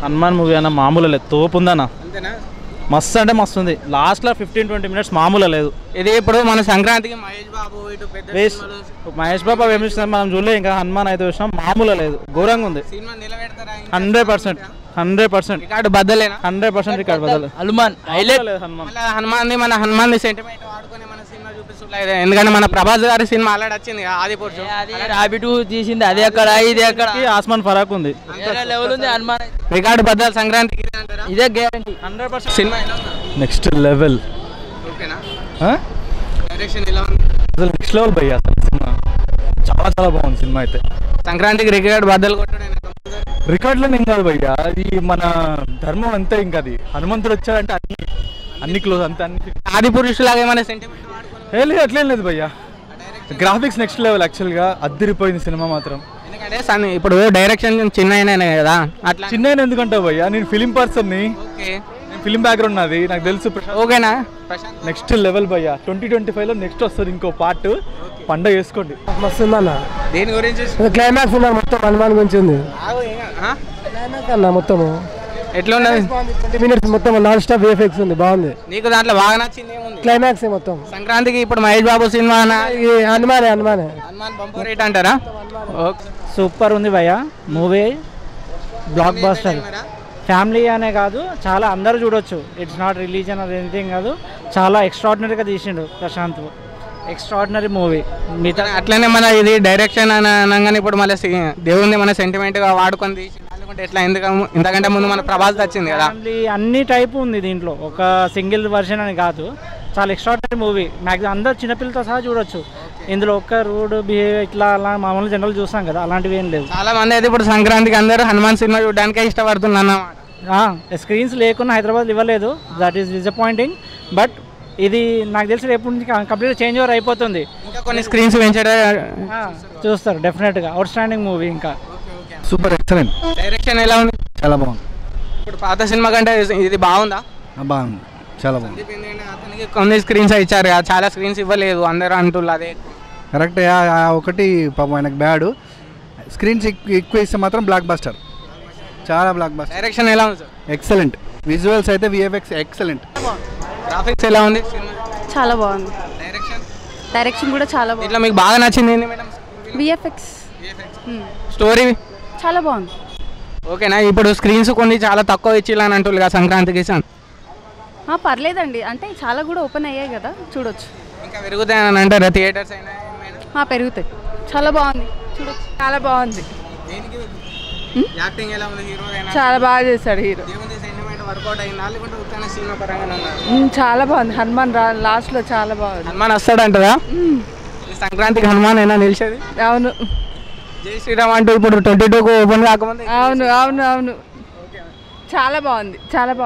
Hanuman movie అన్న మామూలు లేదు తోపు ఉందన్న అంతేనా మస్తు అంటే మస్తు ఉంది లాస్ట్లో ఫిఫ్టీన్ ట్వంటీ మినిట్స్ మామూలు లేదు ఇది ఇప్పుడు మన సంక్రాంతికి మహేష్ బాబు ఇటు పెద్ద వేస్ట్ సినిమాలు మహేష్ బాబు ఏం చూసినా మనం చూడలే ఇంకా హనుమాన్ అయితే చూసినాం మామూలు లేదు ఘోరంగా ఉంది సినిమా నిలబెడతారా hundred percent hundred percent record బద్దలేనా హండ్రెడ్ పర్సెంట్ రికార్డ్ బదలు హనుమాన్ హైలైట్ లేదు హనుమాన్ మళ్ళీ హనుమాన్ మన హనుమాన్ సెంటిమెంట్ వాడుకొని మన సినిమా చూపిస్తుండలేదు ఎందుకంటే మన ప్రభాస్ గారి సినిమా ఆల్రెడీ వచ్చింది కదా, ఆది పురుషు అదే రాబిట్ తీసింది అదే అక్కడ ఇది అక్కడ ఈ ఆస్మాన్ ఫరాక్ ఉంది వేరే లెవెల్ ఉంది హనుమాన్ అయితే. రికార్డు బద్దలు సంక్రాంతికి ఇదే అంటారా ఇదే గ్యారంటీ హండ్రెడ్ పర్సెంట్ సినిమా ఎలా ఉందా నెక్స్ట్ లెవెల్ ఓకేనా డైరెక్షన్ ఎలా ఉంది అసలు నెక్స్ట్ లెవెల్ భయ్య అసలు సినిమా చాలా చాలా బాగుంది సినిమా అయితే సంక్రాంతికి రికార్డు బద్దలు కొట్టడం రికార్డులో ఏం కాదు భయ్య అది మన ధర్మం అంతే ఇంకా అది హనుమంతుడు వచ్చాడంటే అన్ని అన్ని క్లోజ్ అంతే అన్ని ఆది పురుషులాగా ఏమైనా సెంటిమెంట్ వాడుకొని ఏ లేదు అట్లేం లేదు భయ్య గ్రాఫిక్స్ నెక్స్ట్ లెవెల్ యాక్చువల్గా అద్దరిపోయింది సినిమా మాత్రం ఎందుకంటే సన్ ఇప్పుడు డైరెక్షన్ చిన్న అయినా కదా అట్లా చిన్న ఎందుకంటావు భయ్య నేను ఫిలిం పర్సన్ని ఓకే నేను ఫిలిం బ్యాక్గ్రౌండ్ నాది నాకు తెలుసు ఓకేనా ప్రశాంత్ నెక్స్ట్ లెవెల్ భయ్య ట్వంటీ ట్వంటీ ఫైవ్లో నెక్స్ట్ వస్తుంది ఇంకో పార్ట్ పండగ చేసుకోండి మస్తు ఉందన్న దేని గురించి క్లైమాక్స్ ఉన్నారు మొత్తం హనుమాన్ గురించి ఉంది ఆగు, ఏం కాదు. ఆ? క్లైమాక్స్ అన్న మొత్తము ఎట్లా ఉన్నది ట్వంటీ మినిట్స్ మొత్తం నాన్ స్టాప్ విఎఫ్ఎక్స్ ఉంది బాగుంది నీకు దాంట్లో బాగా నచ్చింది ఏముంది క్లైమాక్స్ మొత్తం సంక్రాంతికి ఇప్పుడు మహేష్ బాబు సినిమా అన్న ఈ హనుమానే హనుమానే హనుమాన్ బంపర్ రేట్ అంటారా ఓకే సూపర్ ఉంది భయ్య మూవీ బ్లాక్ బాస్టర్ ఫ్యామిలీ అనే కాదు చాలా అందరూ చూడొచ్చు ఇట్స్ నాట్ రిలీజన్ అది ఎనీథింగ్ కాదు చాలా ఎక్స్ట్రాడినరీగా తీసిండు ప్రశాంత్ ఎక్స్ట్రాడినరీ మూవీ మిగతా అట్లనే మన ఇది డైరెక్షన్ అని అనగానే ఇప్పుడు మళ్ళీ సి- దేవుణ్ణి మన సెంటిమెంట్ గా వాడుకొని తీసి అనుకుంటే ఎట్లా ఎందుకు ఇంతకంటే ముందు మన ప్రభాస్ వచ్చింది కదా ఫ్యామిలీ అన్ని టైపు ఉంది దీంట్లో ఒక సింగిల్ వర్షన్ అని కాదు చాలా ఎక్స్ట్రాడినరీ మూవీ మ్యాక్సిమం అందరు చిన్నపిల్లలతో సహా చూడొచ్చు ఇందులో ఒక్క రూడ్ బిహేవ్ ఇట్లా అలా మామూలు జనరల్ చూస్తాం కదా అలాంటివి ఏం లేవు చాలా మంది అయితే ఇప్పుడు సంక్రాంతికి అందరూ హనుమాన్ సినిమా చూడడానికే ఇష్టపడుతున్నారు అన్నమాట స్క్రీన్స్ లేకుండా హైదరాబాద్ ఇవ్వలేదు దట్ ఈస్ డిసప్పాయింటింగ్ బట్ ఇది నాకు తెలిసి రేపు నుంచి కంప్లీట్ చేంజ్ ఓవర్ అయిపోతుంది ఇంకా కొన్ని స్క్రీన్స్ పెంచడం ఆ, చూస్తారు డెఫినెట్గా అవుట్ స్టాండింగ్ మూవీ ఇంకా సూపర్ ఎక్సలెంట్ డైరెక్షన్ ఎలా ఉంది చాలా బాగుంది ఇప్పుడు పాత సినిమా కంటే ఇది బాగుందా బాగుంది చాలా బాగుంది అతనికి కొన్ని స్క్రీన్స్ ఇచ్చారు కదా చాలా స్క్రీన్స్ ఇవ్వలేదు అందరూ అంటున్నారు అదే కరెక్ట్ ఒకటి పాపం ఆయనకు బ్యాడ్ స్క్రీన్స్ ఎక్కువ ఇస్తే మాత్రం బ్లాక్ బస్టర్ చాలా బ్లాక్ బస్టర్ డైరెక్షన్ ఎలా ఉంది సార్ ఎక్సలెంట్ విజువల్స్ అయితే విఎఫ్ఎక్స్ ఎక్సలెంట్ గ్రాఫిక్స్ ఎలా ఉంది సినిమా చాలా బాగుంది డైరెక్షన్ డైరెక్షన్ కూడా చాలా బాగుంది ఇట్లా మీకు బాగా నచ్చింది ఏంటి మేడం విఎఫ్ఎక్స్ స్టోరీ చాలా బాగుంది ఓకేనా ఇప్పుడు స్క్రీన్స్ కొన్ని చాలా తక్కువ ఇచ్చిల్లని అంటున్నారు కదా సంక్రాంతికి సార్ ఆ, పర్లేదండి అంటే చాలా కూడా ఓపెన్ అయ్యాయి కదా చూడొచ్చు ఇంకా పెరుగుతాయని అంటారా థియేటర్స్ అయినా ఏమైనా? ఆ, పెరుగుతాయి చాలా బాగుంది చూడొచ్చు చాలా బాగుంది దేనికి యాక్టింగ్ ఎలా ఉంది హీరో అయినా చాలా బాగా చేశాడు హీరో దేవుని సెంటిమెంట్ వర్కౌట్ అయిందా లేకుంటే ఉత్తన సినిమా పరంగా ఉన్నారు ఉమ్, చాలా బాగుంది హనుమాన్ రా లాస్ట్లో చాలా బాగుంది హనుమాన్ వస్తాడంటదా ఈ సంక్రాంతికి హనుమాన్ అయినా నిలిచేది అవును జై శ్రీరామ్ అంటూ ఇప్పుడు ట్వంటీ టూకు ఓపెన్ కాకముందే అవును అవును అవును చాలా బాగుంది చాలా బాగుంది